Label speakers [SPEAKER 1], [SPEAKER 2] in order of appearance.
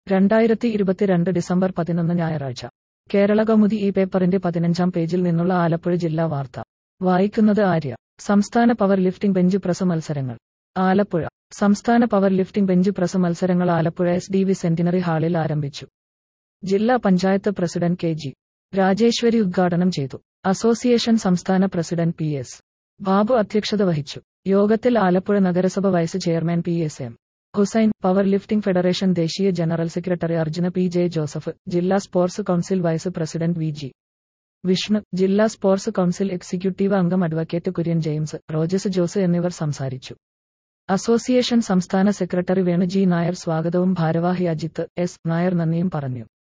[SPEAKER 1] രണ്ടായിരത്തി ഇരുപത്തിരണ്ട് ഡിസംബർ പതിനൊന്ന് ഞായറാഴ്ച കേരള കൗമുദി ഈ പേപ്പറിന്റെ പതിനഞ്ചാം പേജിൽ നിന്നുള്ള ആലപ്പുഴ ജില്ലാ വാർത്ത വായിക്കുന്നത് ആര്യ സംസ്ഥാന പവർ ലിഫ്റ്റിംഗ് ബെഞ്ച് പ്രസ് മത്സരങ്ങൾ ആലപ്പുഴ സംസ്ഥാന പവർ ലിഫ്റ്റിംഗ് ബെഞ്ച് പ്രസ് മത്സരങ്ങൾ Alappuzha S D V centenary ഹാളിൽ ആരംഭിച്ചു ജില്ലാ panchayat president K G Rajeswari ഉദ്ഘാടനം ചെയ്തു അസോസിയേഷൻ സംസ്ഥാന പ്രസിഡന്റ് പി എസ് ബാബു അധ്യക്ഷത വഹിച്ചു യോഗത്തിൽ ആലപ്പുഴ നഗരസഭ vice chairman P S M Hussain power lifting federation ദേശീയ general secretary Arjuna P J Joseph ജില്ലാ sports council vice president V G Vishnu ജില്ലാ സ്പോർട്സ് കൌൺസിൽ എക്സിക്യൂട്ടീവ് അംഗം അഡ്വക്കേറ്റ് കുര്യൻ ജെയിംസ് റോജസ് ജോസ് എന്നിവർ സംസാരിച്ചു അസോസിയേഷൻ സംസ്ഥാന സെക്രട്ടറി വേണു ജി നായർ സ്വാഗതവും ഭാരവാഹി അജിത്ത് എസ് നായർ നന്ദിയും പറഞ്ഞു